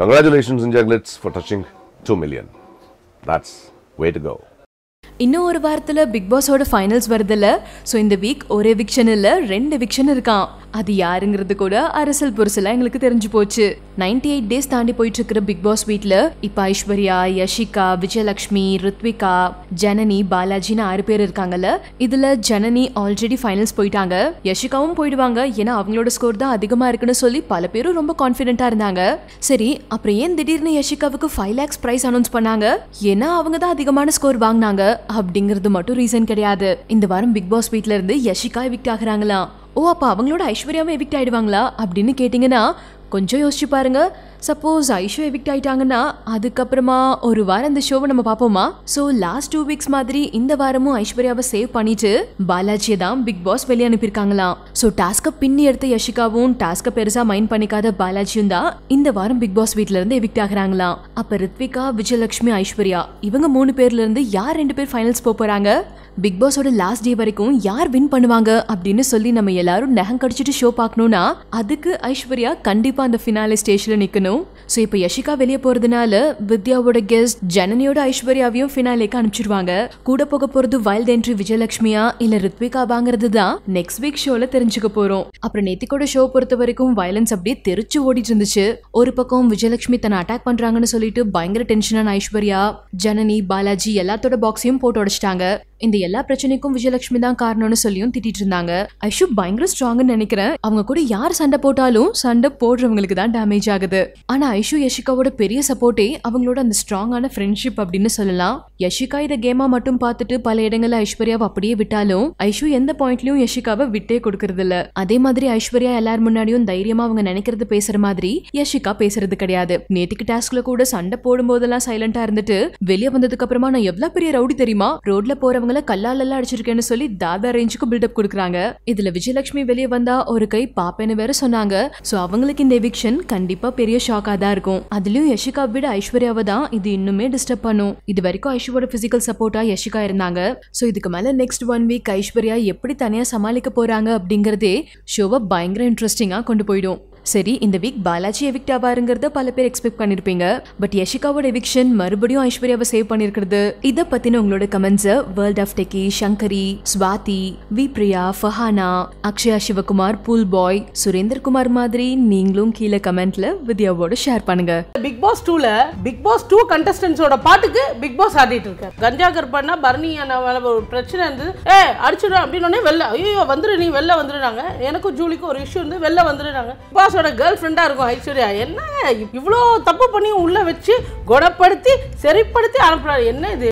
Congratulations, India Glitz, for touching 2 million. That's way to go. இன்னும் ஒரு வாரத்தில் Bigg பாஸோட ஃபைனல்ஸ் வருதுல்ல ஸோ இந்த வீக் ஒரு எவிக்ஷன் இல்லை ரெண்டு எவிக்ஷன் இருக்கான் அது யாருங்கிறது கூட அரசல் புரசலாக எங்களுக்கு தெரிஞ்சு போச்சு நைன்டி எயிட் டேஸ் தாண்டி போயிட்டு இருக்கிற பிக் பாஸ் வீட்டில் இப்போ ஐஸ்வர்யா யஷிகா விஜயலக்ஷ்மி ரித்விகா ஜனனி பாலாஜின்னு ஆறு பேர் இருக்காங்கல்ல இதில் ஜனனி ஆல்ரெடி ஃபைனல்ஸ் போயிட்டாங்க யஷிகாவும் போயிடுவாங்க ஏன்னா அவங்களோட ஸ்கோர் தான் அதிகமாக இருக்குன்னு சொல்லி பல பேரும் ரொம்ப கான்ஃபிடென்ட்டாக இருந்தாங்க சரி அப்புறம் ஏன் திடீர்னு யஷிகாவுக்கு ஃபைவ் லேக்ஸ் ப்ரைஸ் அனௌன்ஸ் பண்ணாங்க ஏன்னா அவங்க தான் அதிகமான ஸ்கோர் வாங்கினாங்க அப்படிங்கிறது மட்டும் ரீசன் கிடையாது இந்த வாரம் பிக் பாஸ் வீட்ல இருந்து யஷிகா எவிக்ட் ஆகுறாங்களாம் ஓ அப்ப அவங்களோட ஐஸ்வர்யாவும் எவிக்ட் ஆயிடுவாங்களா அப்படின்னு கேட்டிங்கன்னா கொஞ்சம் யோசிச்சு பாருங்க சப்போஸ் ஐஷோ எவிக்ட் ஆயிட்டாங்கன்னா அதுக்கப்புறமா ஒரு வாரம் இந்த ஷோவை நம்ம பார்ப்போமா ஸோ லாஸ்ட் டூ வீக்ஸ் மாதிரி இந்த வாரமும் ஐஸ்வர்யாவை சேவ் பண்ணிட்டு பாலாஜியை தான் பிக் பாஸ் வெளியே அனுப்பியிருக்காங்களாம் ஸோ டாஸ்க்கை பின்னி எடுத்த யஷிகாவும் டாஸ்க்கை பெருசா மைண்ட் பண்ணிக்காத பாலாஜியும் தான் இந்த வாரம் பிக் பாஸ் வீட்ல இருந்து எவிக்ட் ஆகுறாங்களாம் அப்ப ரித்விகா விஜயலட்சுமி ஐஸ்வர்யா இவங்க மூணு பேர்ல இருந்து யார் ரெண்டு பேர் ஃபைனல்ஸ் போக போறாங்க பிக் பாஸோட லாஸ்ட் டே வரைக்கும் யார் வின் பண்ணுவாங்க அப்படின்னு சொல்லி நம்ம எல்லாரும் நகம் கடிச்சிட்டு ஷோ பார்க்கணும்னா அதுக்கு ஐஸ்வர்யா கண்டிப்பா அந்த ஃபினாலே ஸ்டேஜ்ல நிக்கணும் ஸோ இப்போ யஷிகா வெளியே போறதுனால வித்யாவோட கெஸ்ட் ஜனனியோட ஐஸ்வர்யாவையும் ஃபினாலேக்கு அனுப்பிச்சிருவாங்க கூட போக போறது வைல்ட் என்ட்ரி விஜயலட்சுமியா இல்ல ரித்விகா வாங்குறது தான் நெக்ஸ்ட் வீக் ஷோல தெரிஞ்சுக்க போறோம் அப்புறம் நேத்திக்கோட ஷோ பொறுத்த வரைக்கும் வயலன்ஸ் அப்படியே தெரிச்சு ஓடிட்டு இருந்துச்சு ஒரு பக்கம் விஜயலட்சுமி தன்னை அட்டாக் பண்றாங்கன்னு சொல்லிட்டு பயங்கர டென்ஷனான ஐஸ்வர்யா ஜனனி பாலாஜி எல்லாத்தோட பாக்ஸையும் போட்டு உடைச்சிட்டாங்க இந்த எல்லா பிரச்சனைக்கும் விஜயலட்சுமி தான் காரணம்னு சொல்லியும் திட்டிட்டு இருந்தாங்க ஐஷு பயங்கர ஸ்ட்ராங்னு நினைக்கிறேன் அவங்க கூட யார் சண்டை போட்டாலும் சண்டை போடுறவங்களுக்கு தான் டேமேஜ் ஆகுது ஆனா ஐஷு யஷிகாவோட பெரிய சப்போர்ட்டே அவங்களோட அந்த ஸ்ட்ராங்கான ஃப்ரெண்ட்ஷிப் அப்படின்னு சொல்லலாம் யஷிகா இதை கேமா மட்டும் பார்த்துட்டு பல இடங்கள்ல ஐஸ்வர்யாவை அப்படியே விட்டாலும் ஐஷு எந்த பாயிண்ட்லயும் யஷிகாவை விட்டே கொடுக்கறது இல்ல அதே மாதிரி ஐஸ்வர்யா எல்லார் முன்னாடியும் தைரியமா அவங்க நினைக்கிறது பேசுற மாதிரி யஷிகா பேசுறது கிடையாது நேத்துக்கு டாஸ்க்ல கூட சண்டை போடும் போதெல்லாம் சைலண்டா இருந்துட்டு வெளியே வந்ததுக்கு அப்புறமா நான் எவ்வளவு பெரிய ரவுடி தெரியுமா ரோட்ல போறவங்கள கல்லால எல்லாம் அடிச்சிருக்கேன்னு சொல்லி தாதா ரேஞ்சுக்கு பில்டப் கொடுக்குறாங்க இதுல விஜயலட்சுமி வெளியே வந்தா ஒரு கை பாப்பேன்னு வேற சொன்னாங்க சோ அவங்களுக்கு இந்த எவிக்ஷன் கண்டிப்பா பெரிய ஷாக்கா தான் இருக்கும் அதுலயும் யஷிகா விட ஐஸ்வர்யாவை தான் இது இன்னுமே டிஸ்டர்ப் பண்ணும் இது வரைக்கும் ஐஷுவோட பிசிக்கல் சப்போர்ட்டா யஷிகா இருந்தாங்க சோ இதுக்கு மேல நெக்ஸ்ட் ஒன் வீக் ஐஸ்வர்யா எப்படி தனியா சமாளிக்க போறாங்க அப்படிங்கறதே ஷோவை பயங்கர இன்ட்ரெஸ்டிங்கா கொண்டு போயிடும் சரி இந்த வீக் பாலாஜி எவிக்ட் ஆவாருங்கிறத பல பேர் எக்ஸ்பெக்ட் பண்ணிருப்பீங்க பட் யஷிகாவோட எவிக்ஷன் மறுபடியும் ஐஸ்வர்யாவை சேவ் பண்ணிருக்கிறது இதை பத்தின உங்களோட கமெண்ட்ஸை world of techie Shankari Swathi V Priya Fahana Akshaya Sivakumar pool boy Surender Kumar மாதிரி நீங்களும் கீழே கமெண்ட்ல வித்யாவோட ஷேர் பண்ணுங்க பிக் பாஸ் டூல பிக் பாஸ் டூ கண்டஸ்டன்ஸோட பாட்டுக்கு பிக் பாஸ் ஆடிட்டு இருக்காரு கஞ்சா கருப்பண்ணா பரணியான ஒரு பிரச்சனை இருந்தது ஏ அடிச்சிடும் அப்படின்னு வெளில ஐயோ வந்துரு நீ வெளில வந்துருனாங்க எனக்கும் ஜூலிக்கும் ஒரு இஷ்யூ இருந்து வெளில வந்துருனாங்க பாஸோட கேர்ள் ஃப்ரெண்டா இருக்கும் ஐஸ்வர்யா என்ன இவ்வளோ தப்பு பண்ணி உள்ள வச்சு குணப்படுத்தி சரிப்படுத்தி அனுப்புறாரு என்ன இது